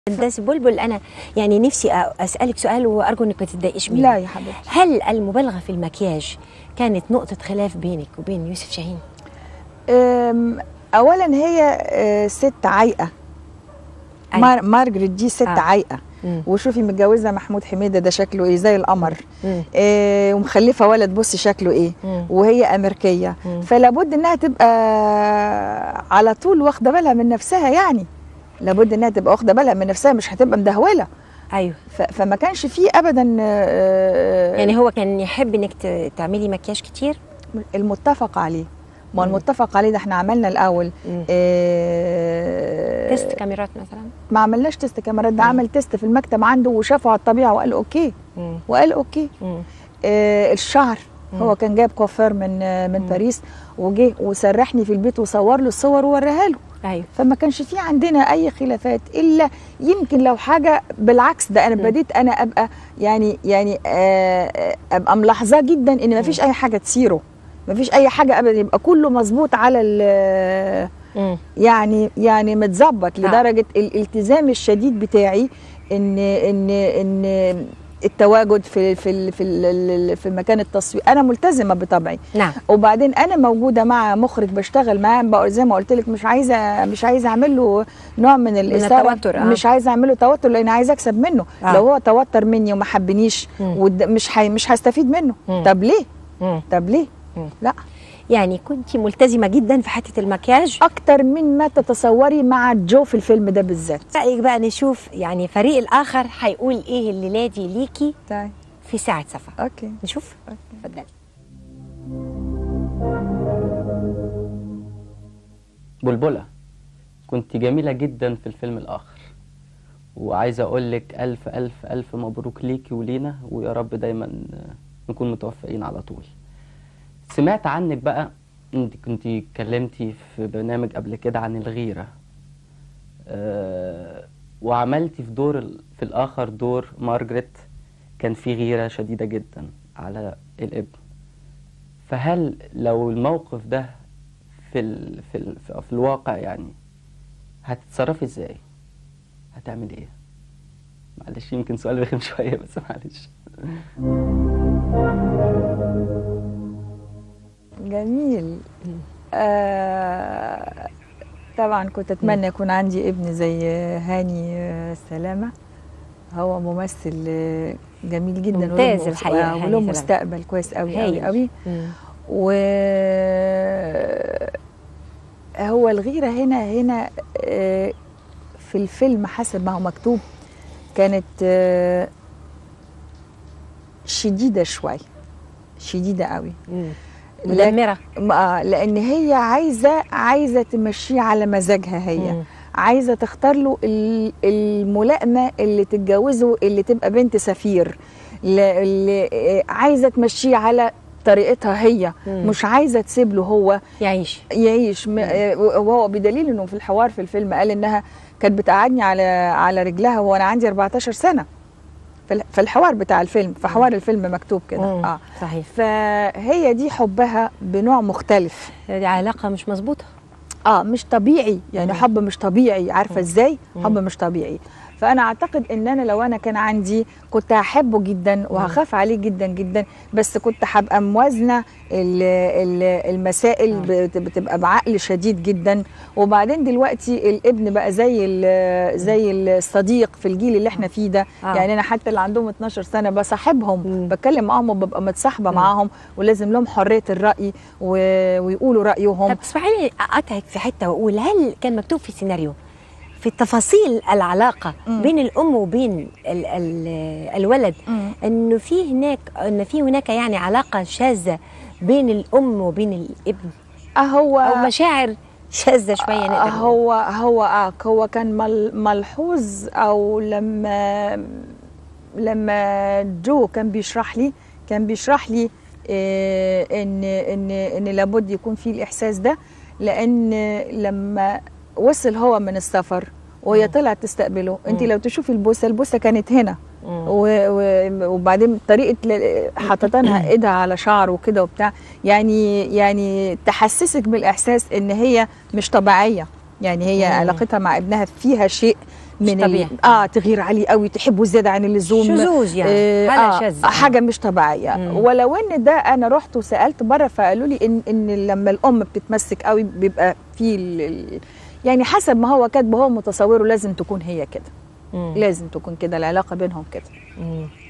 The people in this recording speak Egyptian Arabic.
بس بلبل انا يعني نفسي أ- اسالك سؤال وارجو انك ما تتضايقيش مني لا يا حبيبتي هل المبالغه في المكياج كانت نقطه خلاف بينك وبين يوسف شاهين أم، اولا هي آه، ست عايقه أيوة. مار مارجريت دي ست آه. عايقه مم. وشوفي متجوزه محمود حميده ده شكله ايه زي القمر مم. إيه ومخلفه ولد بصي شكله ايه مم. وهي امريكيه مم. فلابد انها تبقى على طول واخده بالها من نفسها يعني لابد انها تبقى واخده بالها من نفسها مش هتبقى مدهوله ايوه ف- فما كانش فيه ابدا آه، يعني هو كان يحب انك ت- تعملي مكياج كتير المتفق عليه ما مم. المتفق عليه ده احنا عملنا الاول مم. آه، تيست كاميرات مثلا ما عملناش تيست كاميرات ده مم. عمل تيست في المكتب عنده وشافه على الطبيعه وقال اوكي مم. وقال اوكي مم. آه الشعر مم. هو كان جايب كوافير من آه من مم. باريس وجه وسرحني في البيت وصور له الصور ووريها له ايوه فما كانش في عندنا اي خلافات الا يمكن لو حاجه بالعكس ده انا مم. بديت انا ابقى يعني يعني آه آه، ابقى ملاحظاه جدا ان ما فيش اي حاجه تثيره ما فيش اي حاجه ابدا يبقى كله مظبوط على ال- مم. يعني يعني متظبط آه. لدرجه الالتزام الشديد بتاعي ان ان ان التواجد في في ال- في ال- في مكان التصوير انا ملتزمه بطبعي نعم وبعدين انا موجوده مع مخرج بشتغل معاه بقى زي ما قلت لك مش عايزه مش عايزه اعمل له نوع من الاثاره التوتر، آه. مش عايزه اعمل له توتر لان عايزه اكسب منه آه. لو هو توتر مني وما حبنيش مم. ود- مش حي مش هستفيد منه مم. طب ليه مم. طب ليه مم. لا يعني كنت ملتزمه جدا في حته المكياج اكتر من ما تتصوري مع جو في الفيلم ده بالذات رايك بقى نشوف يعني فريق الاخر هيقول ايه الليله دي ليكي طيب في ساعه صفا اوكي نشوف اتفضلي بلبلة كنت جميلة جدا في الفيلم الآخر وعايز أقول لك ألف ألف ألف مبروك ليكي ولينا ويا رب دايما نكون متوفقين على طول سمعت عنك بقى انت كنت اتكلمتي في برنامج قبل كده عن الغيرة أه وعملتي في دور ال- في الآخر دور مارجريت كان في غيرة شديدة جدا على الابن فهل لو الموقف ده في ال... في ال... في في الواقع يعني هتتصرفي ازاي هتعملي ايه معلش يمكن سؤال رخم شويه بس معلش جميل آه طبعا كنت اتمنى يكون عندي ابن زي هاني آه، سلامه هو ممثل آه، جميل جدا ممتاز وله- الحقيقة، آه، هاني وله سلامة. مستقبل كويس قوي قوي هايل. قوي مم. و هو الغيرة هنا هنا آه، في الفيلم حسب ما هو مكتوب كانت آه، شديدة شوي شديدة قوي مم. لكن- مدمره آه، لان هي عايزه عايزه تمشيه على مزاجها هي مم. عايزه تختار له ال- الملائمه اللي تتجوزه اللي تبقى بنت سفير ل- اللي آه، عايزه تمشيه على طريقتها هي مم. مش عايزه تسيب له هو يعيش يعيش م- آه، وهو بدليل انه في الحوار في الفيلم قال انها كانت بتقعدني على على رجلها وانا عندي 14 سنه في ال- في الحوار بتاع الفيلم في حوار الفيلم مكتوب كده مم. اه صحيح فهي دي حبها بنوع مختلف دي علاقه مش مظبوطه اه مش طبيعي يعني مم. حب مش طبيعي عارفه مم. ازاي مم. حب مش طبيعي فانا اعتقد ان انا لو انا كان عندي كنت هحبه جدا وهخاف عليه جدا جدا بس كنت هبقى موازنه ال- ال- المسائل آه. بت- بتبقى بعقل شديد جدا وبعدين دلوقتي الابن بقى زي ال- زي الصديق في الجيل اللي احنا فيه ده آه. يعني انا حتى اللي عندهم 12 سنه بصاحبهم مم. بتكلم معاهم وببقى متصاحبه مم. معاهم ولازم لهم حريه الراي و- ويقولوا رايهم طب اسمحي لي اقطعك في حته واقول هل كان مكتوب في السيناريو في تفاصيل العلاقه مم. بين الام وبين ال ال الولد مم. انه في هناك ان في هناك يعني علاقه شاذه بين الام وبين الابن هو او مشاعر شاذه شويه نقدر نقول. هو هو آه هو كان مل- ملحوظ او لما لما جو كان بيشرح لي كان بيشرح لي آه، ان ان ان لابد يكون في الاحساس ده لان لما وصل هو من السفر وهي مم. طلعت تستقبله انت مم. لو تشوفي البوسه البوسه كانت هنا مم. و- و- وبعدين طريقه ل- حطتنها ايدها على شعره وكده وبتاع يعني يعني تحسسك بالاحساس ان هي مش طبيعيه يعني هي مم. علاقتها مع ابنها فيها شيء مش من ال- طبيعي. اه تغير عليه قوي تحبه زياده عن اللزوم شذوذ يعني، آه حالة آه شاذة. حاجه مش طبيعيه مم. ولو ان ده انا رحت وسالت بره فقالوا لي ان ان لما الام بتتمسك قوي بيبقى في ال- ال- يعني حسب ما هو كاتبه هو متصوره لازم تكون هي كده مم. لازم تكون كده العلاقه بينهم كده مم.